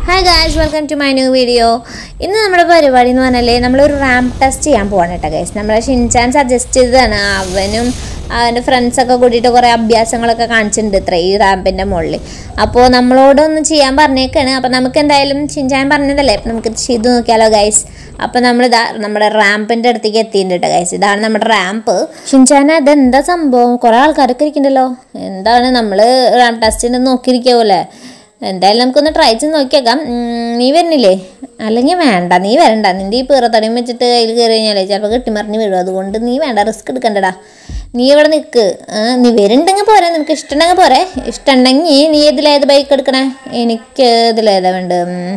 hi guys welcome to my new video ഇന്ന് നമ്മുടെ പരിപാടി എന്ന് പറഞ്ഞാൽ നമ്മളൊരു റാമ്പ് ടെസ്റ്റ് ചെയ്യാൻ പോവാണ് കേട്ടോ ഗൈസ് നമ്മളെ ഷിൻചാൻ സജസ്റ്റ് ചെയ്തതാണ് അവനും അവൻ്റെ ഫ്രണ്ട്സൊക്കെ കൂട്ടിയിട്ട് കുറേ അഭ്യാസങ്ങളൊക്കെ കാണിച്ചിട്ടുണ്ട് ഇത്ര ഈ റാമ്പിൻ്റെ മുകളിൽ അപ്പോൾ നമ്മളോടൊന്ന് ചെയ്യാൻ പറഞ്ഞേക്കാണ് അപ്പോൾ നമുക്ക് എന്തായാലും ഷിൻചാൻ പറഞ്ഞതല്ലേ അപ്പോൾ നമുക്ക് ചെയ്ത് നോക്കിയാലോ ഗൈസ് അപ്പോൾ നമ്മൾ ഇതാ നമ്മുടെ റാമ്പിൻ്റെ അടുത്തേക്ക് എത്തിയിട്ടുണ്ട് കേട്ടോ ഗൈസ് ഇതാണ് നമ്മുടെ റാമ്പ് ഷിൻചാൻ അതെന്താ സംഭവം കുറേ ആൾക്കാരൊക്കെ ഇരിക്കുന്നുണ്ടല്ലോ എന്താണ് നമ്മൾ റാമ്പ് ടെസ്റ്റിന് നോക്കിയിരിക്കാവൂലേ എന്തായാലും നമുക്കൊന്ന് ട്രൈ ചെയ്ത് നോക്കിയേക്കാം ഉം, നീ വരുന്നില്ലേ അല്ലെങ്കിൽ വേണ്ട നീ വരണ്ട നിൻ്റെ ഈ പിറത്തടയും വെച്ചിട്ട് അതിൽ കയറി കഴിഞ്ഞാലേ ചിലപ്പോൾ കെട്ടിമറിഞ്ഞ് വീഴും അതുകൊണ്ട് നീ വേണ്ട റിസ്ക് എടുക്കണ്ടടാ നീ ഇവിടെ നിൽക്ക് ആ, നീ വരുന്നുണ്ടെങ്കിൽ പോരെ നിനക്ക് ഇഷ്ടമുണ്ടെങ്കിൽ പോരെ ഇഷ്ടമുണ്ടെങ്കിൽ നീ ഇതിലേത് ബൈക്ക് എടുക്കണേ എനിക്ക് ഇതിലേതാ വേണ്ട ഉം,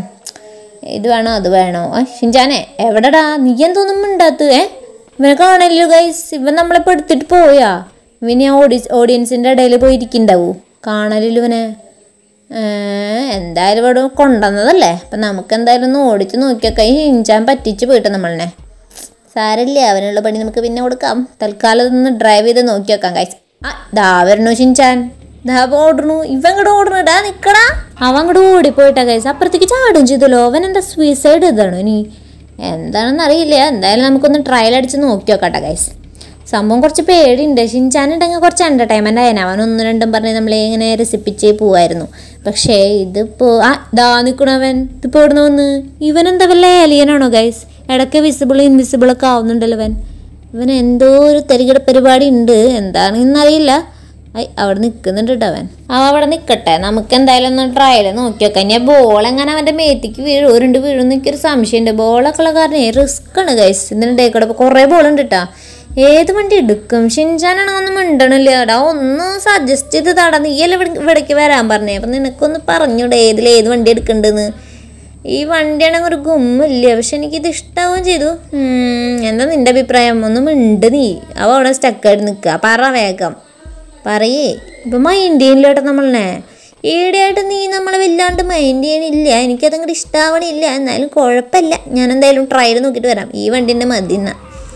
ഇത് വേണോ അത് വേണോ ആ ഷിൻചാനെ എവിടെടാ നീ എന്തോന്നും മിണ്ടാത്ത് ഏ ഇവനെ കാണല്ലോ ഗൈസ് ഇവൻ നമ്മളിപ്പോൾ എടുത്തിട്ട് പോയാ ഇവന് ആ ഓഡി ഓഡിയൻസിൻ്റെ ഇടയിൽ പോയിരിക്കുന്നുണ്ടാവൂ കാണലില്ല ഇവനെ ഏ, എന്തായാലും ഇവിടെ കൊണ്ടുവന്നതല്ലേ അപ്പം നമുക്ക് എന്തായാലും ഒന്ന് ഓടിച്ച് നോക്കിയൊക്കെ ഈ ഇഞ്ചാൻ പറ്റിച്ച് പോയിട്ട് നമ്മളെ സാരമില്ല അവനുള്ള പണി നമുക്ക് പിന്നെ കൊടുക്കാം തൽക്കാലം ഒന്ന് ഡ്രൈവ് ചെയ്ത് നോക്കി വെക്കാം കാഴ്ച ആ ദാ വരണു ഷിൻചാൻ ദാ ഓടണു ഇവൻ ഇങ്ങോട്ട് ഓടണു ഡാ നിക്കടാ അവൻ അങ്ങോട്ട് ഓടിപ്പോയിട്ടാ കൈസ് അപ്പുറത്തേക്ക് ചാടും ചെയ്തല്ലോ അവൻ എന്താ സൂയിസൈഡ് ഇതാണോ ഇനി എന്താണെന്ന് അറിയില്ല എന്തായാലും നമുക്കൊന്ന് ട്രയൽ അടിച്ച് നോക്കി നോക്കാട്ടെ ഗൈസ് സംഭവം കുറച്ച് പേടിയുണ്ട് ഷിൻചാനുണ്ടെങ്കിൽ കുറച്ച് എൻ്റർടൈൻമെൻ്റ് ആയിരുന്നു അവൻ ഒന്ന് രണ്ടും പറഞ്ഞ് നമ്മളെ ഇങ്ങനെ രസിപ്പിച്ച് പോവായിരുന്നു പക്ഷേ ഇതിപ്പോൾ ആ ദാ നിൽക്കണവൻ ഇതിപ്പോൾ ഇവിടുന്ന് വന്ന് ഇവൻ എന്താ വല്ല ഏലിയനാണോ ഗൈസ് ഇടയ്ക്ക് വിസിബിൾ ഇൻവിസിബിൾ ഒക്കെ ആവുന്നുണ്ടല്ലോ അവൻ ഇവൻ എന്തോ ഒരു തെരുകിട പരിപാടി ഉണ്ട് എന്താണെന്നറിയില്ല ഐ അവിടെ നിൽക്കുന്നുണ്ട് കേട്ടോ അവൻ അവൻ അവിടെ നിൽക്കട്ടെ നമുക്ക് എന്തായാലും ഒന്ന് ട്രയൽ നോക്കി നോക്കാം ഇനി ബോൾ എങ്ങനെ അവൻ്റെ മേത്തേക്ക് വീഴും ഒരു രണ്ട് വീഴും എനിക്കൊരു സംശയമുണ്ട് ബോളൊക്കെ ഉള്ള കാരണം റിസ്ക് ആണ് ഗൈസ് ഇതിൻ്റെ കൂടെ കുറേ ബോളുണ്ട് കേട്ടോ ഏത് വണ്ടി എടുക്കും ഷിൻചാനാണെങ്കിൽ ഒന്നും മിണ്ടണില്ല എടാ ഒന്ന് സജസ്റ്റ് ചെയ്ത് തടാ നീയല്ലേ ഇവിടെ ഇവിടേക്ക് വരാൻ പറഞ്ഞേ അപ്പം നിനക്കൊന്ന് പറഞ്ഞൂടെ ഏതിൽ ഏത് വണ്ടി എടുക്കണ്ടെന്ന് ഈ വണ്ടിയാണെങ്കിൽ ഒരു ഗുമ്മില്ല പക്ഷെ എനിക്കിത് ഇഷ്ടാവുകയും ചെയ്തു ഉം, എന്താ നിന്റെ അഭിപ്രായം ഒന്ന് മിണ്ട് നീ അവ അവിടെ സ്റ്റക്കായിട്ട് നിൽക്കുക പറ വേഗം പറയേ ഇപ്പം മൈൻഡ് ചെയ്യില്ലോട്ടെ നമ്മളെ ഈടെയായിട്ട് നീ നമ്മളെ വല്ലാണ്ട് മൈൻഡ് ചെയ്യണില്ല എനിക്കതങ്ങോട്ട് ഇഷ്ടാവണില്ല എന്നാലും കുഴപ്പമില്ല ഞാൻ എന്തായാലും ട്രയൽ നോക്കിയിട്ട് വരാം ഈ വണ്ടിൻ്റെ മതി എന്നാ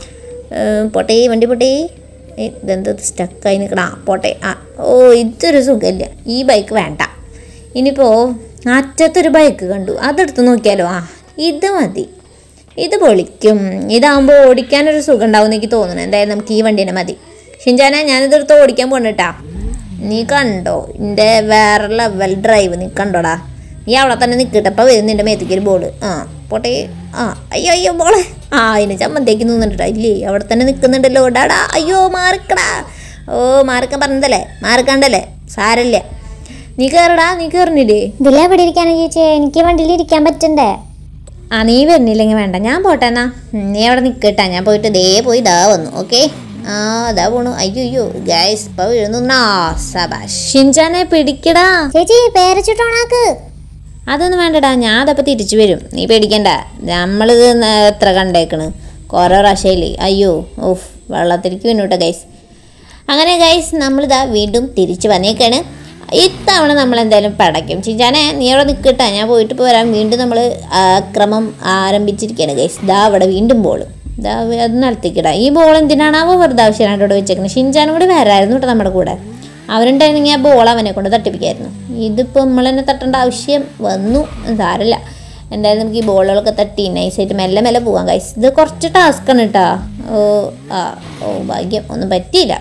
ഏഹ് പോട്ടെ ഈ വണ്ടി പോട്ടെ ഏയ് ഇതെന്ത് സ്റ്റക്കായി നിൽക്കണം ആ പോട്ടെ ആ ഓ ഇതൊരു സുഖമില്ല ഈ ബൈക്ക് വേണ്ട ഇനിയിപ്പോൾ അറ്റത്തൊരു ബൈക്ക് കണ്ടു അതെടുത്ത് നോക്കിയാലോ ആ ഇത് മതി ഇത് പൊളിക്കും ഇതാകുമ്പോൾ ഓടിക്കാനൊരു സുഖം ഉണ്ടാവും എനിക്ക് തോന്നുന്നു എന്തായാലും നമുക്ക് ഈ വണ്ടീനെ മതി ഷിൻചാനെ ഞാനിതെടുത്ത് ഓടിക്കാൻ പോണിട്ടാ നീ കണ്ടോ എൻ്റെ വേറെ ലെവൽ ഡ്രൈവ് നീ കണ്ടോടാ നീ അവിടെ തന്നെ നിൽക്കട്ടെ അപ്പം വരും നിൻ്റെ മേത്തേക്ക് ഒരു ബോള് ആ പോട്ടെ ആ അയ്യോ അയ്യോ ബോള് ആ അതിന് ചമ്മന്തേക്ക് നിന്നിട്ടാ ഇല്ലേ അവിടെ തന്നെ നിൽക്കുന്നുണ്ടല്ലോ ഡാടാ അയ്യോ മാറിക്കടാ ഓ മാറിക്കാൻ പറഞ്ഞതല്ലേ മാറിക്കണ്ടല്ലേ സാരല്ല നീ കയറടാ നീ കയറുന്നില്ലേ ഇതിലെവിടെ ഇരിക്കാനാ ചേച്ചി എനിക്ക് വണ്ടിയിൽ ഇരിക്കാൻ പറ്റണ്ടേ ആ നീ വരുന്നില്ലെങ്കിൽ വേണ്ട ഞാൻ പോട്ടെ എന്നാ ഉം, നീ അവിടെ നിൽക്കട്ടാ ഞാൻ പോയിട്ട് ദേ പോയി ദാ വന്നു ഓക്കെ ആ അതാ പോണു അയ്യോ അയ്യോ ഗൈസ് ഇപ്പൊ വീഴുന്നു നാ സബാഷ് ഷിൻചാനെ പിടിക്കടാ ചേച്ചി പേരച്ചിട്ടോണാക്ക് അതൊന്നും വേണ്ടടാ ഞാൻ അതപ്പോൾ തിരിച്ചു വരും നീ പേടിക്കണ്ട നമ്മളിത് ന- എത്ര കണ്ടേക്കണ് കുറേ പ്രാവശ്യമില്ലേ അയ്യോ ഓഫ് വെള്ളത്തിലേക്ക് വീണുട്ടോ ഗൈസ് അങ്ങനെ ഗൈസ് നമ്മളിതാ വീണ്ടും തിരിച്ച് വന്നേക്കാണ് ഇത്തവണ നമ്മൾ എന്തായാലും പടയ്ക്കും ചിഞ്ചാനെ നീ അവിടെ നിൽക്കട്ടെ ഞാൻ പോയിട്ട് പോരാൻ വീണ്ടും നമ്മൾ ആക്രമം ആരംഭിച്ചിരിക്കുകയാണ് ഗൈസ് ദാ അവിടെ വീണ്ടും ബോൾ ദാ വ- അത് നിലത്തേക്കിടാ ഈ ബോൾ എന്തിനാണാവോ വെറുതെ ആവശ്യമായിട്ട് ഇവിടെ വെച്ചേക്കുന്നത് ഷിൻചാനും കൂടി വരായിരുന്നു കേട്ടോ നമ്മുടെ കൂടെ അവരുണ്ടായിരുന്നെങ്കിൽ ആ ബോൾ അവനെ കൊണ്ട് തട്ടിപ്പിക്കായിരുന്നു ഇതിപ്പോൾ നമ്മൾ തന്നെ തട്ടേണ്ട ആവശ്യം വന്നു സാരമില്ല എന്തായാലും നമുക്ക് ഈ ബോളുകളൊക്കെ തട്ടി നൈസായിട്ട് മെല്ലെ മെല്ലെ പോകാം ഗൈസ് ഇത് കുറച്ച് ടാസ്ക്കാണ് കേട്ടോ ഓ ആ ഓ ഭാഗ്യം ഒന്നും പറ്റിയില്ല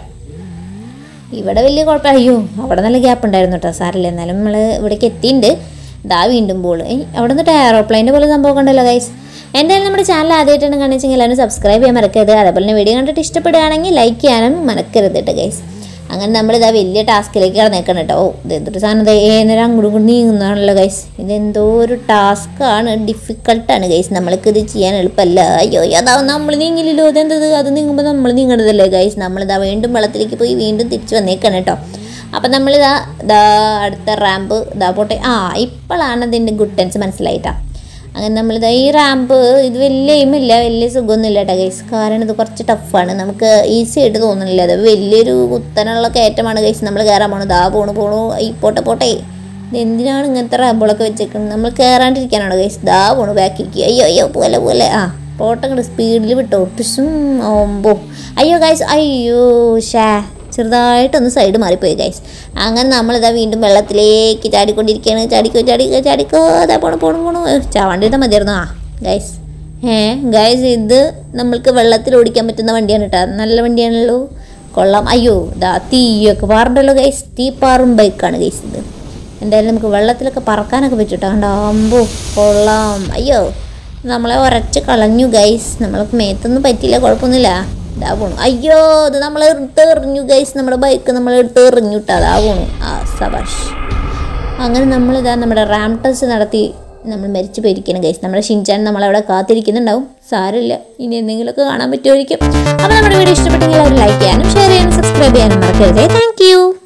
ഇവിടെ വലിയ കുഴപ്പമില്ല അയ്യോ അവിടെ നല്ല ഗ്യാപ്പ് ഉണ്ടായിരുന്നു കേട്ടോ സാറില്ല എന്നാലും നമ്മൾ ഇവിടേക്ക് എത്തിയിട്ടുണ്ട് ഇതാ വീണ്ടും ബോൾ അവിടെ നിന്നിട്ട് എയറോപ്ലെയിൻ്റെ പോലെ സംഭവം കണ്ടല്ലോ ഗൈസ് എന്തായാലും നമ്മുടെ ചാനൽ ആദ്യമായിട്ടാണ് കാണിച്ചെങ്കിൽ എല്ലാവരും സബ്സ്ക്രൈബ് ചെയ്യാൻ മറക്കരുത് അതേപോലെ തന്നെ വീഡിയോ കണ്ടിട്ട് ഇഷ്ടപ്പെടുകയാണെങ്കിൽ ലൈക്ക് ചെയ്യാനും മറക്കരുത് കേട്ടോ ഗൈസ് അങ്ങനെ നമ്മളിതാ വലിയ ടാസ്കിലേക്ക് കടന്നേക്കണം കേട്ടോ ഓ ഇത് എന്തൊരു സാധനം ദേ നേരം അങ്ങോട്ടും ഇങ്ങോട്ടും നീങ്ങുന്നതാണല്ലോ ഗൈസ് ഇതെന്തോ ഒരു ടാസ്ക്കാണ് ഡിഫിക്കൾട്ടാണ് ഗൈസ് നമ്മൾക്ക് ഇത് ചെയ്യാൻ എളുപ്പമല്ല അയ്യോ അതാ നമ്മൾ നീങ്ങില്ലല്ലോ ഇതെന്തത് അത് നീങ്ങുമ്പോൾ നമ്മൾ നീങ്ങണതല്ലേ ഗൈസ് നമ്മളിതാ വീണ്ടും വെള്ളത്തിലേക്ക് പോയി വീണ്ടും തിരിച്ച് വന്നേക്കാണ് കേട്ടോ അപ്പം നമ്മളിതാ ഇതാ അടുത്ത റാമ്പ് ഇതാ പോട്ടെ ആ ഇപ്പോഴാണ് അതിൻ്റെ ഗുഡ് ടെൻസ് മനസ്സിലായിട്ടാ അങ്ങനെ നമ്മളിതാ ഈ റാമ്പ് ഇത് വലിയ എയിമില്ല വലിയ സുഖമൊന്നുമില്ല കേട്ടോ ഗൈസ് കാരണം ഇത് കുറച്ച് ടഫാണ് നമുക്ക് ഈസി ആയിട്ട് തോന്നുന്നില്ല അത് വലിയൊരു കുത്തനുള്ള കയറ്റമാണ് ഗൈസ് നമ്മൾ കയറാൻ പോണു ദാ പോണു പോണു ഈ പോട്ടെ പോട്ടെ ഇത് എന്തിനാണ് ഇങ്ങനത്തെ റാമ്പുകളൊക്കെ വെച്ചേക്കുന്നത് നമ്മൾ കയറാണ്ടിരിക്കാനാണോ ഗൈസ് ദാ പോണു ബാക്കിക്ക് അയ്യോ അയ്യോ പോലെ പോലെ ആ പോട്ടെ കണ്ട് സ്പീഡിൽ വിട്ടോ ടിസും ഓമ്പോ അയ്യോ ഗൈസ് അയ്യോ ഷാ ചെറുതായിട്ടൊന്ന് സൈഡ് മാറിപ്പോയി ഗൈസ് അങ്ങനെ നമ്മളിതാ വീണ്ടും വെള്ളത്തിലേക്ക് ചാടിക്കൊണ്ടിരിക്കുകയാണ് ചാടിക്കോ ചാടിക്കോ ചാടിക്കോ അതാ പോണു പോണു പോണു ഏ, ചാവണ്ടിരുന്ന മതിയായിരുന്നു ആ ഗൈസ് ഏ ഗൈസ് ഇത് നമ്മൾക്ക് വെള്ളത്തിൽ ഓടിക്കാൻ പറ്റുന്ന വണ്ടിയാണ് കേട്ടോ നല്ല വണ്ടിയാണല്ലോ കൊള്ളാം അയ്യോ ഇതാ തീയൊക്കെ പാറുണ്ടല്ലോ ഗൈസ് തീ പാറും ബൈക്കാണ് ഗൈസ് ഇത് എന്തായാലും നമുക്ക് വെള്ളത്തിലൊക്കെ പറക്കാനൊക്കെ പറ്റൂട്ടോ കണ്ടോ അമ്പോ കൊള്ളാം അയ്യോ നമ്മളെ ഉരച്ച് കളഞ്ഞു ഗൈസ് നമ്മൾക്ക് മേത്തൊന്നും പറ്റിയില്ല കുഴപ്പമൊന്നുമില്ല ഇതാ പോണു അയ്യോ ഇത് നമ്മൾ എടുത്ത് എറിഞ്ഞു ഗൈസ് നമ്മുടെ ബൈക്ക് നമ്മൾ എടുത്ത് എറിഞ്ഞു കേട്ടോ അതാ പോണു ആ സബാഷ് അങ്ങനെ നമ്മളിതാ നമ്മുടെ റാം ടെസ്റ്റ് നടത്തി നമ്മൾ മരിച്ചു പോയിരിക്കണം ഗൈസ് നമ്മുടെ ഷിൻചാൻ നമ്മളവിടെ കാത്തിരിക്കുന്നുണ്ടാവും സാരമില്ല ഇനി എന്തെങ്കിലുമൊക്കെ കാണാൻ പറ്റുമായിരിക്കും അപ്പോൾ നമ്മുടെ വീഡിയോ ഇഷ്ടപ്പെട്ടെങ്കിൽ അവർ ലൈക്ക് ചെയ്യാനും ഷെയർ ചെയ്യാനും സബ്സ്ക്രൈബ് ചെയ്യാനും മറക്കരുതേ താങ്ക്